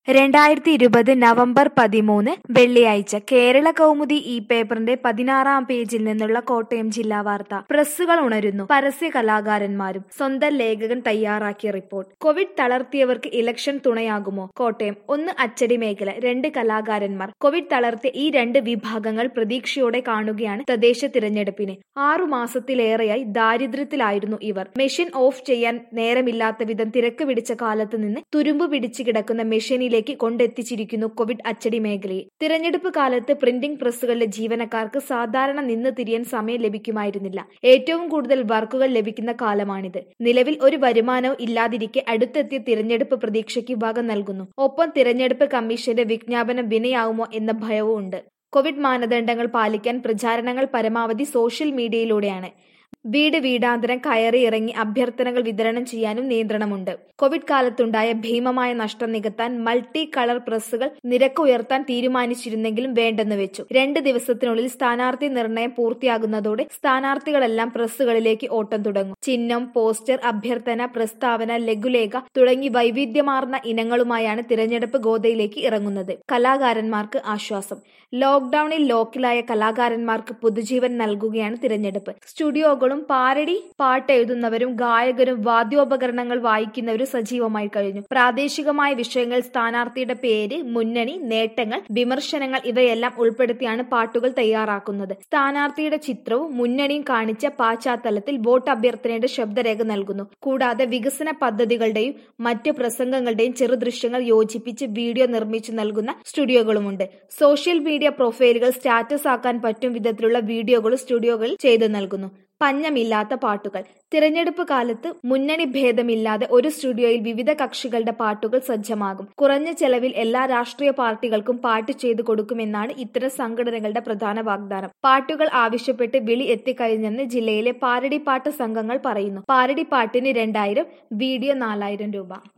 രണ്ടായിരത്തി ഇരുപത് നവംബർ പതിമൂന്ന് വെള്ളിയാഴ്ച കേരള കൗമുദി ഈ പേപ്പറിന്റെ പതിനാറാം പേജിൽ നിന്നുള്ള കോട്ടയം ജില്ലാ വാർത്ത പ്രസ്സുകൾ ഉണരുന്നു പരസ്യ കലാകാരന്മാരും സ്വന്തം ലേഖകൻ തയ്യാറാക്കിയ റിപ്പോർട്ട് കോവിഡ് തളർത്തിയവർക്ക് ഇലക്ഷൻ തുണയാകുമോ കോട്ടയം ഒന്ന് അച്ചടി മേഖല രണ്ട് കലാകാരന്മാർ കോവിഡ് തളർത്തിയ ഈ രണ്ട് വിഭാഗങ്ങൾ പ്രതീക്ഷയോടെ കാണുകയാണ് തദ്ദേശ തിരഞ്ഞെടുപ്പിനെ ആറു മാസത്തിലേറെയായി ദാരിദ്ര്യത്തിലായിരുന്നു ഇവർ മെഷീൻ ഓഫ് ചെയ്യാൻ നേരമില്ലാത്ത വിധം തിരക്ക് പിടിച്ച കാലത്ത് നിന്ന് തുരുമ്പ് പിടിച്ചു കിടക്കുന്ന മെഷീനിലേക്ക് കൊണ്ടെത്തിച്ചിരിക്കുന്നു കോവിഡ് അച്ചടി മേഖലയെ തിരഞ്ഞെടുപ്പ് കാലത്ത് പ്രിന്റിംഗ് പ്രസ്സുകളിലെ ജീവനക്കാർക്ക് സാധാരണ നിന്ന് തിരിയാൻ സമയം ലഭിക്കുമായിരുന്നില്ല ഏറ്റവും കൂടുതൽ വർക്കുകൾ ലഭിക്കുന്ന കാലമാണിത് നിലവിൽ ഒരു വരുമാനവും ഇല്ലാതിരിക്കെ അടുത്തെത്തിയ തിരഞ്ഞെടുപ്പ് പ്രതീക്ഷയ്ക്ക് വക നൽകുന്നു ഒപ്പം തിരഞ്ഞെടുപ്പ് കമ്മീഷന്റെ വിജ്ഞാപനം വിനയാവുമോ എന്ന ഭയവും ഉണ്ട് കോവിഡ് മാനദണ്ഡങ്ങൾ പാലിക്കാൻ പ്രചാരണങ്ങൾ പരമാവധി സോഷ്യൽ മീഡിയയിലൂടെയാണ് വീട് വീടാന്തരം കയറി ഇറങ്ങി അഭ്യർത്ഥനകൾ വിതരണം ചെയ്യാനും നിയന്ത്രണമുണ്ട് കോവിഡ് കാലത്തുണ്ടായ ഭീമമായ നഷ്ടം നികത്താൻ മൾട്ടി കളർ പ്രസ്സുകൾ നിരക്ക് ഉയർത്താൻ തീരുമാനിച്ചിരുന്നെങ്കിലും വേണ്ടെന്ന് വെച്ചു രണ്ട് ദിവസത്തിനുള്ളിൽ സ്ഥാനാർത്ഥി നിർണയം പൂർത്തിയാകുന്നതോടെ സ്ഥാനാർത്ഥികളെല്ലാം പ്രസ്സുകളിലേക്ക് ഓട്ടം തുടങ്ങും ചിഹ്നം പോസ്റ്റർ അഭ്യർത്ഥന പ്രസ്താവന ലഘുലേഖ തുടങ്ങി വൈവിധ്യമാർന്ന ഇനങ്ങളുമായാണ് തിരഞ്ഞെടുപ്പ് ഗോതയിലേക്ക് ഇറങ്ങുന്നത് കലാകാരന്മാർക്ക് ആശ്വാസം ലോക്ഡൌണിൽ ലോക്കിലായ കലാകാരന്മാർക്ക് പുതുജീവൻ നൽകുകയാണ് തിരഞ്ഞെടുപ്പ് സ്റ്റുഡിയോകളും പാരടി പാട്ട് എഴുതുന്നവരും ഗായകരും വാദ്യോപകരണങ്ങൾ വായിക്കുന്നവരും സജീവമായി കഴിഞ്ഞു പ്രാദേശികമായ വിഷയങ്ങൾ സ്ഥാനാർത്ഥിയുടെ പേര് മുന്നണി നേട്ടങ്ങൾ വിമർശനങ്ങൾ ഇവയെല്ലാം ഉൾപ്പെടുത്തിയാണ് പാട്ടുകൾ തയ്യാറാക്കുന്നത് സ്ഥാനാർത്ഥിയുടെ ചിത്രവും മുന്നണിയും കാണിച്ച പശ്ചാത്തലത്തിൽ വോട്ട് അഭ്യർത്ഥനയുടെ ശബ്ദരേഖ നൽകുന്നു കൂടാതെ വികസന പദ്ധതികളുടെയും മറ്റ് പ്രസംഗങ്ങളുടെയും ചെറുദൃശ്യങ്ങൾ യോജിപ്പിച്ച് വീഡിയോ നിർമ്മിച്ചു നൽകുന്ന സ്റ്റുഡിയോകളുമുണ്ട് സോഷ്യൽ മീഡിയ പ്രൊഫൈലുകൾ സ്റ്റാറ്റസ് ആക്കാൻ പറ്റും വിധത്തിലുള്ള വീഡിയോകളും സ്റ്റുഡിയോകളിൽ ചെയ്തു നൽകുന്നു പഞ്ഞമില്ലാത്ത പാട്ടുകൾ തിരഞ്ഞെടുപ്പ് കാലത്ത് മുന്നണി ഭേദമില്ലാതെ ഒരു സ്റ്റുഡിയോയിൽ വിവിധ കക്ഷികളുടെ പാട്ടുകൾ സജ്ജമാകും കുറഞ്ഞ ചെലവിൽ എല്ലാ രാഷ്ട്രീയ പാർട്ടികൾക്കും പാട്ട് ചെയ്തു കൊടുക്കുമെന്നാണ് ഇത്തരം സംഘടനകളുടെ പ്രധാന വാഗ്ദാനം പാട്ടുകൾ ആവശ്യപ്പെട്ട് വിളി എത്തിക്കഴിഞ്ഞെന്ന് ജില്ലയിലെ പാരടിപ്പാട്ട് സംഘങ്ങൾ പറയുന്നു പാരടിപ്പാട്ടിന് രണ്ടായിരം വീഡിയോ നാലായിരം രൂപ